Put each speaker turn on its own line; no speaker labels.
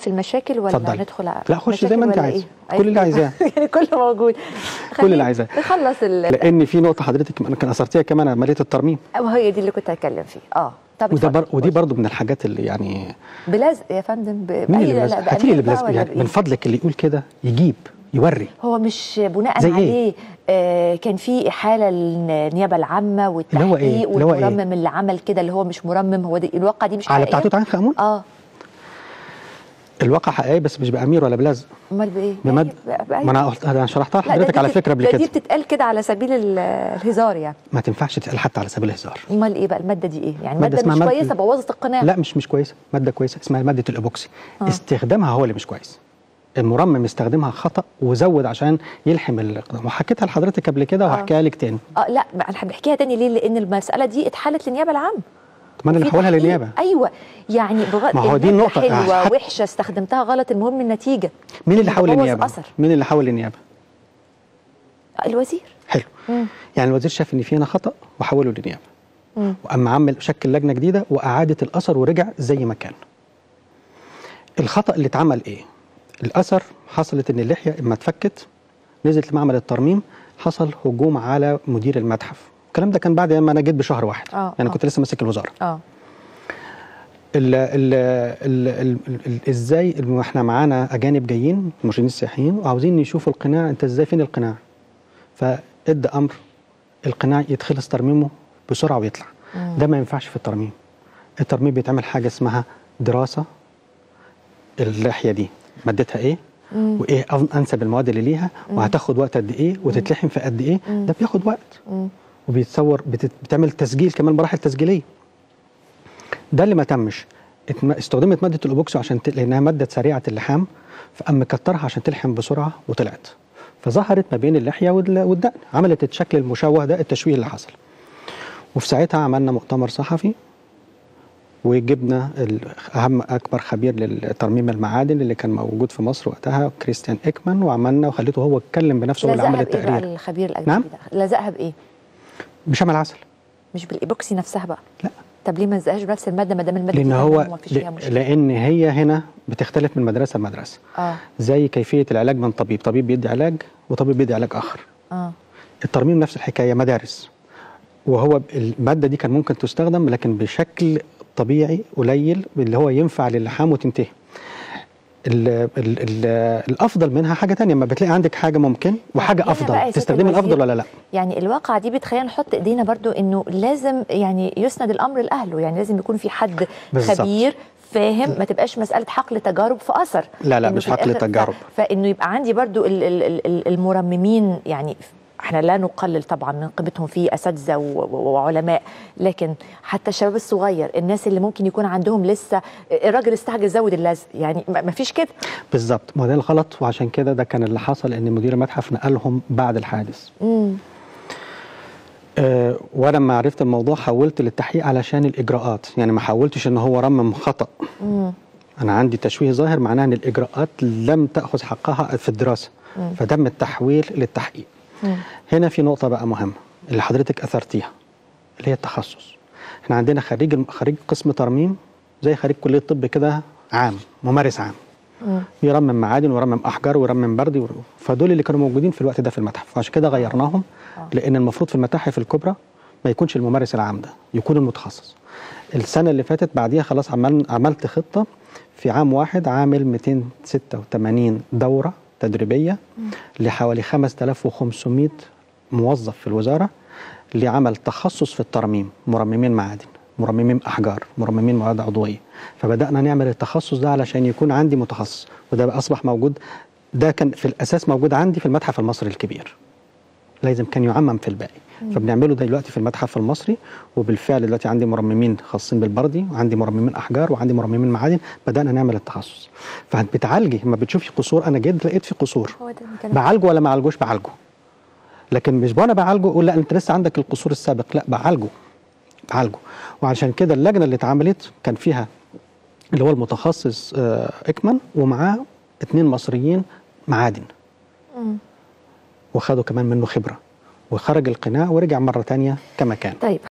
في المشاكل ولا
اتفضلي.
ندخل على
لا، خش زي
مشاكل
ما انت
ولا
عايزة.
إيه؟
كل اللي
عايز-
عايزاه.
يعني كله موجود
كل اللي
خلينا
عايزاه.
نخلص ال
لان في نقطه حضرتك يمكن اثرتيها كمان عمليه الترميم
وهي دي اللي كنت هتكلم فيه اه طب
وده
اتفضل.
بر... ودي برضو من الحاجات اللي يعني
بلزق يا فندم ب...
مين
بأي-
اللي
لا،
بلزق؟
لا،
هاتي لي اللي
بأنياب
بلزق
ولا
يعني
بإيه؟
من فضلك اللي يقول كده يجيب يوري
هو مش بناء
زي إيه؟
عليه آه كان في احاله للنيابه العامه والتحقيق
اللي هو إيه؟ اللي هو إيه؟
والمرمم اللي عمل كده اللي هو مش مرمم هو دي الواقعه دي مش
على
حقيقيه
بتاع توت عنخ امون
اه
الواقع حقيقي بس مش بامير ولا بلزق
امال بايه؟
بمد
يعني بأي-
ما انا قلت انا شرحتها
لا، ده
لحضرتك
دي
على
بت-
فكره قبل
ده دي
كده
بتتقال كده على سبيل ال- الهزار يعني
ما تنفعش تتقال حتى على سبيل الهزار
امال ايه بقى الماده دي ايه؟ يعني
مادة
ماده
اسمها
مش
مادة-
كويسه بوظت القناع
لا مش مش كويسه ماده كويسه اسمها ماده الايبوكسي
آه.
استخدامها هو اللي مش كويس المرمم استخدمها خطا وزود عشان يلحم الاقدام وحكيتها لحضرتك قبل كده وهحكيها لك تاني
اه لا ما انا بحكيها تاني ليه؟ لان المساله دي اتحالت للنيابه العامه
طب ما انا اللي
وفي
هحولها
تحقيق.
للنيابه
ايوه يعني بغ...
ما هو دي
المادة
النقطة.
حلوه
حت-
وحشه استخدمتها غلط المهم النتيجه
مين اللي حول
بتبوظ
النيابه
اثر
مين اللي حول النيابه
الوزير
حلو
مم.
يعني الوزير شاف ان في هنا خطا وحوله للنيابه
مم.
واما عمل شكل لجنه جديده واعادت الاثر ورجع زي ما كان الخطا اللي اتعمل ايه الاثر حصلت ان اللحيه اما اتفكت نزلت لمعمل الترميم حصل هجوم على مدير المتحف الكلام ده كان بعد ما انا جيت بشهر واحد
آه،
يعني
آه.
كنت لسه ماسك الوزاره
اه
ال ال ال ال ال ازاي إن احنا معانا اجانب جايين مرشدين سياحيين وعاوزين يشوفوا القناع انت ازاي فين القناع فادى امر القناع يتخلص ترميمه بسرعه ويطلع
مم.
ده ما ينفعش في الترميم الترميم بيتعمل حاجه اسمها دراسه اللحيه دي مادتها ايه
مم.
وايه أن- انسب المواد اللي ليها وهتاخد وقت قد ايه وتتلحم في قد ايه
مم.
ده بياخد وقت
مم.
وبيتصور بتت- بتعمل تسجيل كمان مراحل تسجيليه ده اللي ما تمش اتم- استخدمت ماده الاوبوكسو عشان ت... لانها ماده سريعه اللحام فقام مكترها عشان تلحم بسرعه وطلعت فظهرت ما بين اللحيه وال- والدقن عملت الشكل المشوه ده التشويه اللي حصل وفي ساعتها عملنا مؤتمر صحفي وجبنا ال- اهم اكبر خبير للترميم المعادن اللي كان موجود في مصر وقتها كريستيان ايكمان وعملنا وخليته هو اتكلم بنفسه هو اللي عمل
لزقها بايه بقى
التقرير
الخبير الاجنبي
نعم؟
ده لزقها بايه
بشمع العسل
مش بالايبوكسي نفسها بقى
لا
طب ليه ما لزقهاش بنفس الماده ما دام الماده
لان
دي
هو
تمام ومفيش فيها
ل-
مشكله
لان هي هنا بتختلف من مدرسه لمدرسه
اه
زي كيفيه العلاج من طبيب طبيب بيدي علاج وطبيب بيدي علاج اخر
اه
الترميم نفس الحكايه مدارس وهو ب- الماده دي كان ممكن تستخدم لكن بشكل طبيعي قليل اللي هو ينفع للحام وتنتهي ال ال ال الافضل منها حاجه تانية لما بتلاقي عندك حاجه ممكن وحاجه
هنا بقى يا
افضل
سيادة
تستخدمي
الوزير،
الافضل ولا لا
يعني الواقعة دي بتخلينا نحط ايدينا برضو انه لازم يعني يسند الامر لاهله يعني لازم يكون في حد
بالظبط.
خبير فاهم ما تبقاش مسألة حقل تجارب في أثر
لا، لا،
إنه
مش
في
حقل
الآخر-
تجارب.
ف- فإنه يبقى عندي برضو ال- ال- ال- ال- المرممين يعني احنا لا نقلل طبعا من قيمتهم في اساتذه و- و- وعلماء لكن حتى الشباب الصغير الناس اللي ممكن يكون عندهم لسه الراجل استعجل زود اللزق يعني ما ما فيش كده
بالظبط ما ده الغلط وعشان كده ده كان اللي حصل ان مدير المتحف نقلهم بعد الحادث
امم
أه ولما عرفت الموضوع حولت للتحقيق علشان الاجراءات يعني ما حولتش ان هو رمم خطا
امم
انا عندي تشويه ظاهر معناه ان الاجراءات لم تاخذ حقها في الدراسه
مم.
فتم التحويل للتحقيق هنا في نقطه بقى مهمه اللي حضرتك اثرتيها اللي هي التخصص احنا عندنا خريج خريج قسم ترميم زي خريج كليه طب كده عام ممارس عام
مم.
يرمم معادن ويرمم احجار ويرمم بردي ور- فدول اللي كانوا موجودين في الوقت ده في المتحف وعشان كده غيرناهم
آه.
لان المفروض في المتاحف الكبرى ما يكونش الممارس العام ده يكون المتخصص السنه اللي فاتت بعديها خلاص عمل عملت خطه في عام واحد عامل 286 دوره تدريبيه لحوالي 5500 موظف في الوزاره لعمل تخصص في الترميم مرممين معادن مرممين احجار مرممين مواد عضويه فبدانا نعمل التخصص ده علشان يكون عندي متخصص وده بقى اصبح موجود ده كان في الاساس موجود عندي في المتحف المصري الكبير لازم كان يعمم في الباقي فبنعمله ده دلوقتي في المتحف المصري وبالفعل دلوقتي عندي مرممين خاصين بالبردي وعندي مرممين احجار وعندي مرممين معادن بدانا نعمل التخصص فبتعالجي لما بتشوفي قصور انا جيت لقيت في قصور
هو ده المكان
بعالجه ولا ما اعالجوش بعالجه لكن مش وانا بعالجه اقول لا انت لسه عندك القصور السابق لا بعالجه بعالجه وعشان كده اللجنه اللي اتعملت كان فيها اللي هو المتخصص آه، اكمن ومعاه اتنين مصريين معادن
مم.
وخدوا كمان منه خبره وخرج القناع ورجع مره تانية كما كان
طيب